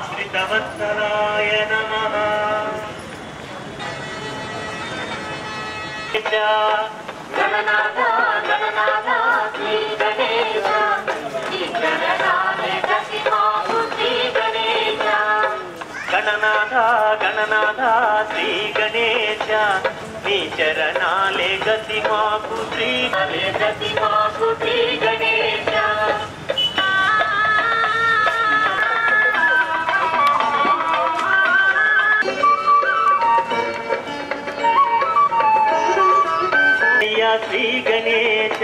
श्रितवत्सलाय नमः గణనాథ గణనాథ శ్రీ గణేశ నీ చరణాలే గతి మాకు శ్రీ గణేశ గణనాథ గణనాథ శ్రీ గణేశ నీ చరణాలే గతి మాకు శ్రీ లే గతి మాకు శ్రీ గణేశ అయ్యా శ్రీ గణేశ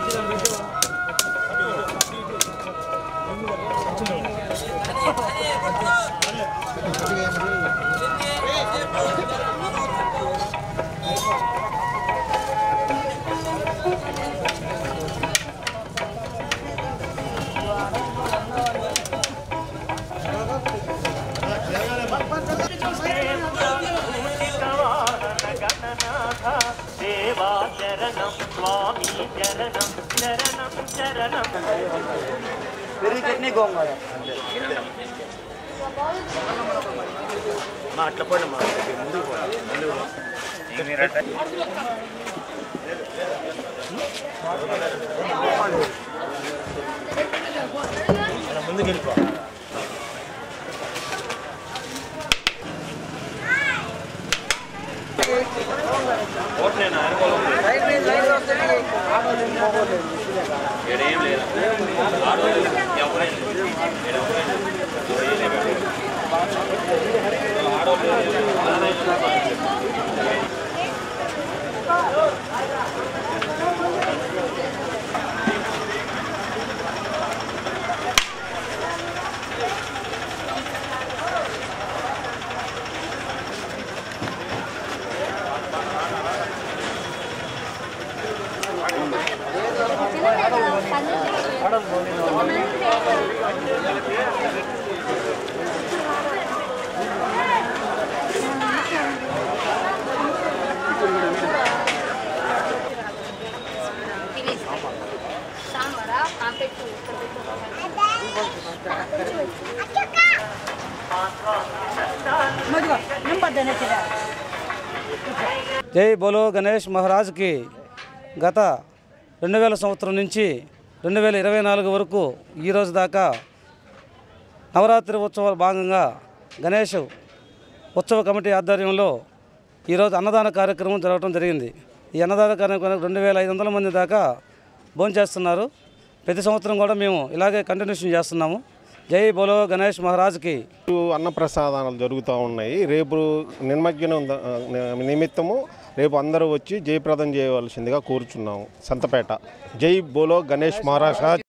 గణనాథ దేవా చరణం స్వామి చరణం చరణం చరణం పెరుగు చట్నీ గోంగూర మా అట్లా పోయినా మా ముందుకు పోయి ముందుకు పో. అలా ముందుకు వెళ్ళిపో ఓట్లేనా లైన్ మీద లైన్ వస్తే ఏడేం లేదు ఎవరైనా సాంబారా పెట్టు ఇక్కడ జై బోలో గణేష్ మహారాజ్కి గత రెండు వేల సంవత్సరం నుంచి రెండు వేల ఇరవై నాలుగు వరకు ఈరోజు దాకా నవరాత్రి ఉత్సవాల భాగంగా గణేష్ ఉత్సవ కమిటీ ఆధ్వర్యంలో ఈరోజు అన్నదాన కార్యక్రమం జరగడం జరిగింది ఈ అన్నదాన కార్యక్రమం రెండు వేల ఐదు వందల మంది దాకా భోంచేస్తున్నారు ప్రతి సంవత్సరం కూడా మేము ఇలాగే కంటిన్యూషన్ చేస్తున్నాము జై బోలో గణేష్ మహారాజ్కి రేపు అన్నప్రసాదాలు జరుగుతూ ఉన్నాయి రేపు నిమజ్జనం ద- నిమిత్తము రేపు అందరూ వచ్చి జయప్రదం చేయవలసిందిగా కోరుచున్నాము సంతపేట జై బోలో గణేష్ మహారాజ్